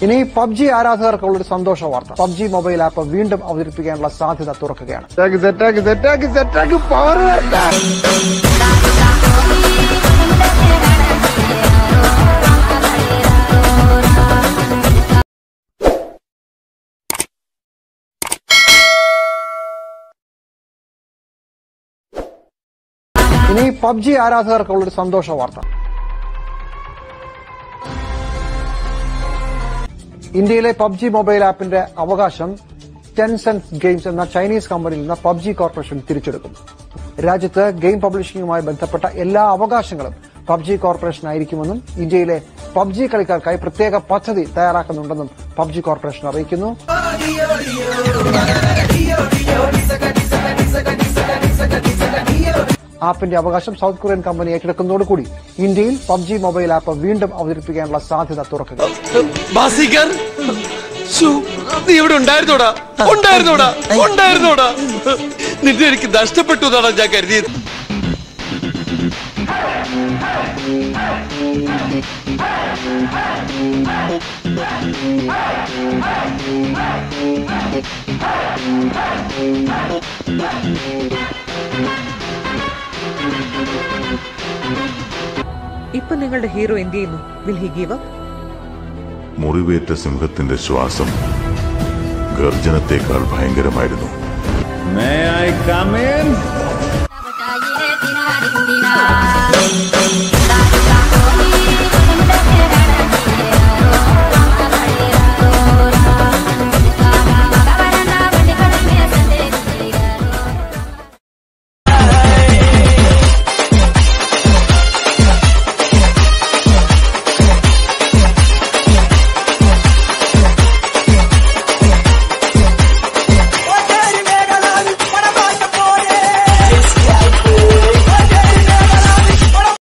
ഇനി പബ്ജി ആരാധകർക്കുള്ള ഒരു സന്തോഷ വാർത്ത പബ്ജി മൊബൈൽ ആപ്പ് വീണ്ടും അവതരിപ്പിക്കാനുള്ള സാധ്യത തുറക്കുകയാണ് സെറ്റാക്ക് സെറ്റാക്ക് സെറ്റാക്ക് സെറ്റാക്ക് പവർ ഇനി പബ്ജി ആരാധകർക്കുള്ള ഒരു സന്തോഷ വാർത്ത ഇന്ത്യയിലെ പബ്ജി മൊബൈൽ ആപ്പിന്റെ അവകാശം ടെൻസെൻസ് ഗെയിംസ് എന്ന ചൈനീസ് കമ്പനിയിൽ നിന്ന് പബ്ജി കോർപ്പറേഷൻ തിരിച്ചെടുക്കും രാജ്യത്ത് ഗെയിം പബ്ലിഷിംഗുമായി ബന്ധപ്പെട്ട എല്ലാ അവകാശങ്ങളും പബ്ജി കോർപ്പറേഷൻ ആയിരിക്കുമെന്നും ഇന്ത്യയിലെ പബ്ജി കളിക്കാർക്കായി പ്രത്യേക പദ്ധതി തയ്യാറാക്കുന്നുണ്ടെന്നും പബ്ജി കോർപ്പറേഷൻ അറിയിക്കുന്നു ആപ്പിന്റെ അവകാശം സൗത്ത് കൊറിയൻ കമ്പനി ഏറ്റെടുക്കുന്നതോടുകൂടി ഇന്ത്യയിൽ പബ്ജി മൊബൈൽ ആപ്പ് വീണ്ടും അവതരിപ്പിക്കാനുള്ള സാധ്യത തുറക്കുക ബാസിക്കർ ശ്ശോ, നീ ഇവിടെ ഉണ്ടായിരുന്നോടാ ഉണ്ടായിരുന്നോടാ ഉണ്ടായിരുന്നോടാ നിന്നെ എനിക്ക് നഷ്ടപ്പെട്ടു എന്നാണ് ഞാൻ കരുതിയത് ഇപ്പൊ നിങ്ങളുടെ ഹീറോ എന്ത് ചെയ്യുന്നു വിൽ ഹി ഗീവ് അപ്പ് മുറിവേറ്റ സിംഹത്തിന്റെ ശ്വാസം ഗർജനത്തേക്കാൾ ഭയങ്കരമായിരുന്നു May I come in? Sabotage, Tina, Tina.